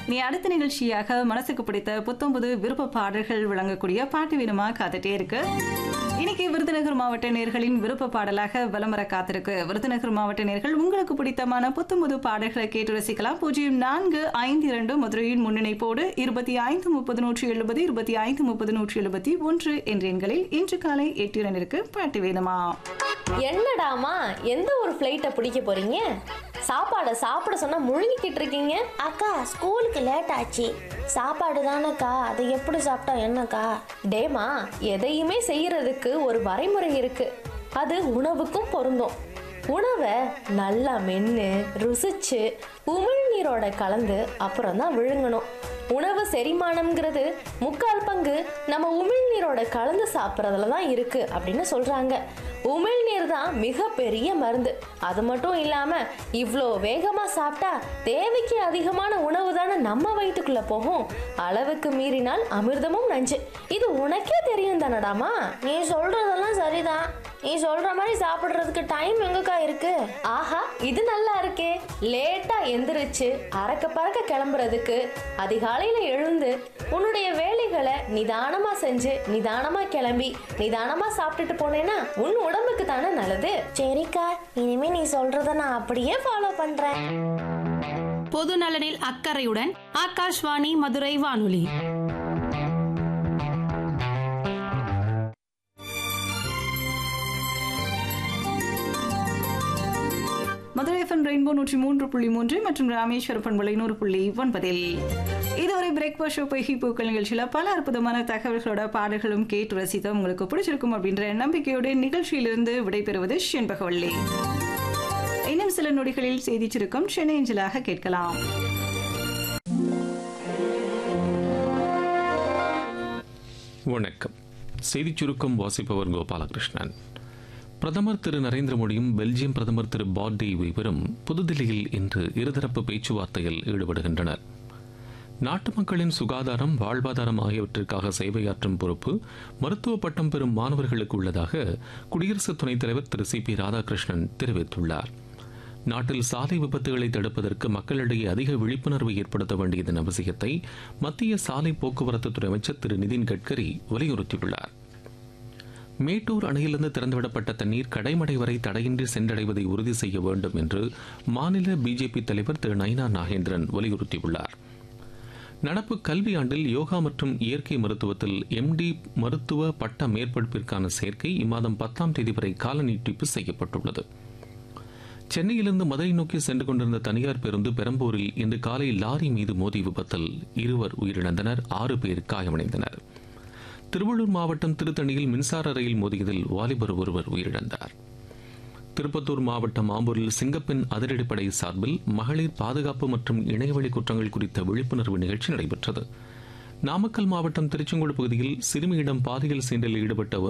நீ அடுத்த நிகழ்ச்சியாக மனசுக்கு பிடித்த புத்தம்புது விருப்ப பாடல்கள் வழங்கக்கூடிய பாட்டு வேணுமா காத்துட்டே இருக்கு இன்னைக்கு விருதுநகர் மாவட்ட நேர்களின் விருப்ப பாடலாக வலம் வர காத்திருக்கு விருதுநகர் மாவட்ட நேர்கள் உங்களுக்கு பிடித்தமான புத்தம்புது பாடல்களை கேட்டு ரசிக்கலாம் பூஜ்ஜியம் நான்கு ஐந்து இரண்டு மதுரையின் முன்னிணைப்போடு இருபத்தி ஐந்து முப்பது நூற்றி எழுபது இருபத்தி ஐந்து முப்பது நூற்றி எழுபத்தி ஒன்று என்ற எண்களில் இன்று காலை எட்டு இரண்டிற்கு பாட்டு வேணுமா என்னடாமா எந்த ஒரு ஃப்ளைட்டை பிடிக்க போறீங்க சாப்பாடை சாப்பிட சொன்னா முழுங்கிக்கிட்டு இருக்கீங்க அக்கா ஸ்கூலுக்கு லேட் ஆச்சு சாப்பாடு தானேக்கா அதை எப்படி சாப்பிட்டா என்னக்கா டேமா எதையுமே செய்யறதுக்கு ஒரு வரைமுறை இருக்கு அது உணவுக்கும் பொருந்தும் உணவை நல்லா மென்று ருசிச்சு உமிழ்நீரோட கலந்து அப்புறம் தான் விழுங்கணும் உணவு செரிமானம்ங்கிறது முக்கால் பங்கு நம்ம உமிழ்நீரோட கலந்து சாப்பிட்றதுல தான் இருக்கு அப்படின்னு சொல்றாங்க உமிழ்நீர் தான் மிகப்பெரிய மருந்து அது மட்டும் இல்லாம இவ்வளோ வேகமா சாப்பிட்டா தேவைக்கு அதிகமான உணவு தானே நம்ம வயிற்றுக்குள்ள போகும் அளவுக்கு மீறினால் அமிர்தமும் நஞ்சு இது உனக்கே தெரியும் தானடாமா நீ சொல்றதெல்லாம் சரிதான் நீ சொல்ற மாதிரி சாப்பிடுறதுக்கு டைம் எங்கக்கா இருக்கு ஆஹா இது நல்லா இருக்கே லேட்டா எந்திரிச்சு அறக்க பறக்க கிளம்புறதுக்கு அதிகாலையில எழுந்து உன்னுடைய வேலைகளை நிதானமா செஞ்சு நிதானமா கிளம்பி நிதானமா சாப்பிட்டுட்டு போனேன்னா உன் உடம்புக்கு தானே நல்லது சரிக்கா இனிமே நீ சொல்றத நான் அப்படியே ஃபாலோ பண்றேன் பொது நலனில் அக்கறையுடன் ஆகாஷ்வாணி மதுரை வானொலி மதுரை எஃப்எம் ரெயின்போ நூற்றி மூன்று புள்ளி மூன்று மற்றும் ராமேஸ்வர பண்பலை நூறு புள்ளி ஒன்பதில் இதுவரை பிரேக்ஃபாஸ்ட் ஷோ பொய்கி பூக்கள் நிகழ்ச்சியில் பல அற்புதமான தகவல்களோட பாடல்களும் கேட்டு ரசித்தோம் உங்களுக்கு பிடிச்சிருக்கும் அப்படின்ற நம்பிக்கையோடு நிகழ்ச்சியிலிருந்து விடைபெறுவது செண்பகவள்ளி இன்னும் சில நொடிகளில் செய்தி சுருக்கம் சென்னை அஞ்சலாக கேட்கலாம் வணக்கம் செய்திச் சுருக்கம் வாசிப்பவர் கோபாலகிருஷ்ணன் பிரதமர் திரு நரேந்திர மோடியும் பெல்ஜியம் பிரதமர் திரு பாட்டே இவரும் புதுதில்லியில் இன்று இருதரப்பு பேச்சுவார்த்தையில் ஈடுபடுகின்றனர் நாட்டு மக்களின் சுகாதாரம் வாழ்வாதாரம் ஆகியவற்றிற்காக சேவையாற்றும் பொறுப்பு மருத்துவ பட்டம் பெறும் மாணவர்களுக்கு உள்ளதாக குடியரசு துணைத் தலைவர் திரு சி பி ராதாகிருஷ்ணன் தெரிவித்துள்ளார் நாட்டில் சாலை விபத்துகளை தடுப்பதற்கு மக்களிடையே அதிக விழிப்புணர்வை ஏற்படுத்த வேண்டியதன் அவசியத்தை மத்திய சாலை போக்குவரத்து துறை அமைச்சர் திரு நிதின் கட்கரி வலியுறுத்தியுள்ளார் மேட்டூர் அணையிலிருந்து திறந்துவிடப்பட்ட தண்ணீர் கடைமடை வரை தடையின்றி சென்றடைவதை உறுதி செய்ய வேண்டும் என்று மாநில பிஜேபி தலைவர் திரு நயினா நாகேந்திரன் வலியுறுத்தியுள்ளார் நடப்பு கல்வியாண்டில் யோகா மற்றும் இயற்கை மருத்துவத்தில் எம்டி மருத்துவ பட்ட மேற்படிப்பிற்கான சேர்க்கை இம்மாதம் பத்தாம் தேதி வரை கால நீட்டிப்பு செய்யப்பட்டுள்ளது சென்னையிலிருந்து மதுரை நோக்கி சென்று கொண்டிருந்த தனியார் பேருந்து பெரம்பூரில் இன்று காலை லாரி மீது மோதி விபத்தில் இருவர் உயிரிழந்தனர் ஆறு பேர் காயமடைந்தனர் திருவள்ளூர் மாவட்டம் திருத்தணியில் மின்சார ரயில் மோதியதில் வாலிபர் ஒருவர் உயிரிழந்தார் திருப்பத்தூர் மாவட்டம் ஆம்பூரில் சிங்கப்பெண் அதிரடிப்படை சார்பில் மகளிர் பாதுகாப்பு மற்றும் இணையவழி குற்றங்கள் குறித்த விழிப்புணர்வு நிகழ்ச்சி நடைபெற்றது நாமக்கல் மாவட்டம் திருச்செங்கோடு பகுதியில் சிறுமியிடம் பாலியல் சீண்டலில் ஈடுபட்ட